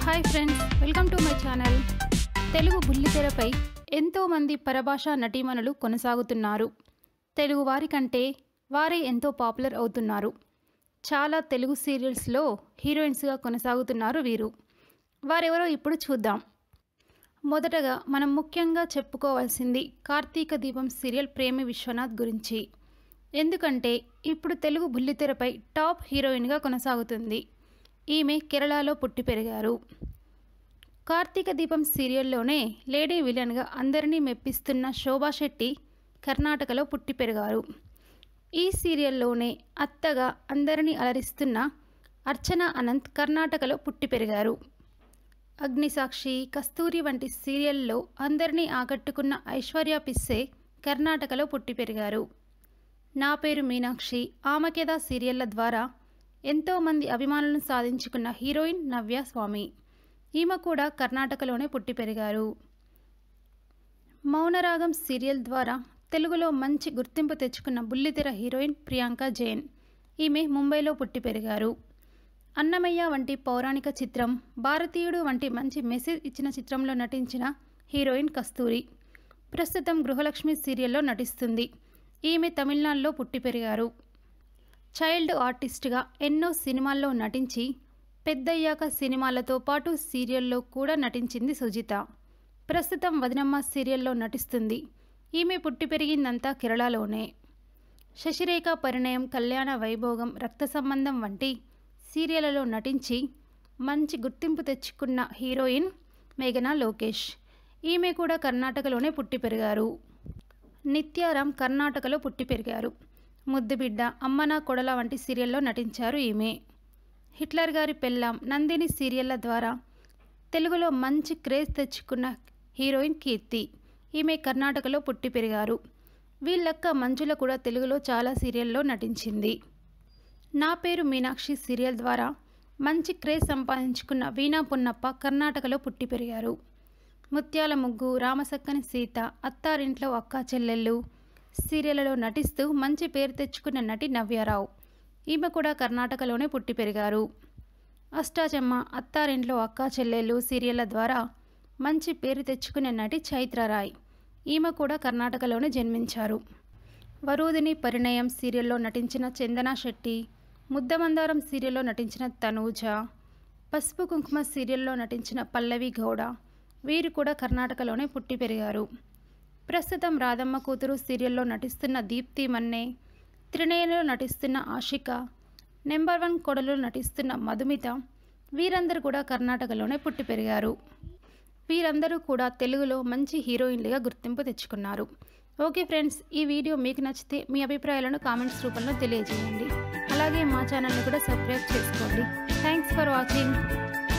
hi friends welcome to my channel Telugu బుల్లితెరపై ఎంతోమంది పరభాషా నటీమణులు కొనసాగుతున్నారు తెలుగు వారి కంటే వారే ఎంతో పాపులర్ అవుతున్నారు చాలా తెలుగు సీరియల్స్లో హీరోయిన్స్గా కొనసాగుతున్నారు వీరు వారెవరో ఇప్పుడు చూద్దాం మొదటగా మనం ముఖ్యంగా చెప్పుకోవాల్సింది కార్తీక దీపం సీరియల్ ప్రేమి విశ్వనాథ్ గురించి ఎందుకంటే ఇప్పుడు తెలుగు బుల్లితెరపై టాప్ హీరోయిన్గా కొనసాగుతుంది ఈమె కేరళలో పుట్టి పెరిగారు కార్తీక దీపం సీరియల్లోనే లేడీ విలన్గా అందరినీ మెప్పిస్తున్న శోభా శెట్టి కర్ణాటకలో పుట్టి పెరిగారు ఈ సీరియల్లోనే అత్తగా అందరినీ అలరిస్తున్న అర్చన అనంత్ కర్ణాటకలో పుట్టి పెరిగారు అగ్నిసాక్షి కస్తూరి వంటి సీరియల్లో అందరినీ ఆకట్టుకున్న ఐశ్వర్య పిస్సే కర్ణాటకలో పుట్టి పెరిగారు నా పేరు మీనాక్షి ఆమెకేదా సీరియళ్ల ద్వారా ఎంతోమంది అభిమానులను సాధించుకున్న హీరోయిన్ నవ్య స్వామి ఈమె కూడా కర్ణాటకలోనే పుట్టి పెరిగారు మౌనరాగం సీరియల్ ద్వారా తెలుగులో మంచి గుర్తింపు తెచ్చుకున్న బుల్లితెర హీరోయిన్ ప్రియాంక జైన్ ఈమె ముంబైలో పుట్టి పెరిగారు అన్నమయ్య వంటి పౌరాణిక చిత్రం భారతీయుడు వంటి మంచి మెసేజ్ ఇచ్చిన చిత్రంలో నటించిన హీరోయిన్ కస్తూరి ప్రస్తుతం గృహలక్ష్మి సీరియల్లో నటిస్తుంది ఈమె తమిళనాడులో పుట్టి పెరిగారు చైల్డ్ ఆర్టిస్ట్గా ఎన్నో సినిమాల్లో నటించి పెద్దయ్యాక సినిమాలతో పాటు సీరియల్లో కూడా నటించింది సుజిత ప్రస్తుతం వదినమ్మ సీరియల్లో నటిస్తుంది ఈమె పుట్టి పెరిగిందంతా కేరళలోనే శశిరేఖ పరిణయం కళ్యాణ వైభోగం రక్త సంబంధం వంటి సీరియళ్లలో నటించి మంచి గుర్తింపు తెచ్చుకున్న హీరోయిన్ మేఘనా లోకేష్ ఈమె కూడా కర్ణాటకలోనే పుట్టి పెరిగారు నిత్యారాం కర్ణాటకలో పుట్టి పెరిగారు ముద్దుబిడ్డ అమ్మనా కొడల వంటి సీరియల్లో నటించారు ఈమె హిట్లర్ గారి పెళ్ళాం నందిని సీరియళ్ల ద్వారా తెలుగులో మంచి క్రేజ్ తెచ్చుకున్న హీరోయిన్ కీర్తి ఈమె కర్ణాటకలో పుట్టి పెరిగారు వీళ్ళక్క మంజుల కూడా తెలుగులో చాలా సీరియల్లో నటించింది నా పేరు మీనాక్షి సీరియల్ ద్వారా మంచి క్రేజ్ సంపాదించుకున్న వీణా పున్నప్ప కర్ణాటకలో పుట్టి పెరిగారు ముత్యాల ముగ్గు రామసక్కని సీత అత్తారింట్లో అక్కా చెల్లెళ్ళు సీరియళ్లలో నటిస్తూ మంచి పేరు తెచ్చుకున్న నటి నవ్యారావు ఈమె కూడా కర్ణాటకలోనే పుట్టి పెరిగారు అష్టాచమ్మ అత్తారింట్లో అక్కా చెల్లెళ్ళు సీరియళ్ల ద్వారా మంచి పేరు తెచ్చుకున్న నటి చైత్రరాయ్ ఈమె కూడా కర్ణాటకలోనే జన్మించారు వరూదిని పరిణయం సీరియల్లో నటించిన చందనా శెట్టి ముద్దమందారం సీరియల్లో నటించిన తనూజ పసుపు కుంకుమ సీరియల్లో నటించిన పల్లవి గౌడ వీరు కూడా కర్ణాటకలోనే పుట్టి పెరిగారు ప్రస్తుతం రాధమ్మ కూతురు సీరియల్లో నటిస్తున్న దీప్తి మన్నే త్రినయనలో నటిస్తున్న ఆషిక నెంబర్ వన్ కొడలో నటిస్తున్న మధుమిత వీరందరూ కూడా కర్ణాటకలోనే పుట్టి పెరిగారు వీరందరూ కూడా తెలుగులో మంచి హీరోయిన్లుగా గుర్తింపు తెచ్చుకున్నారు ఓకే ఫ్రెండ్స్ ఈ వీడియో మీకు నచ్చితే మీ అభిప్రాయాలను కామెంట్స్ రూపంలో తెలియజేయండి అలాగే మా ఛానల్ని కూడా సబ్స్క్రైబ్ చేసుకోండి థ్యాంక్స్ ఫర్ వాచింగ్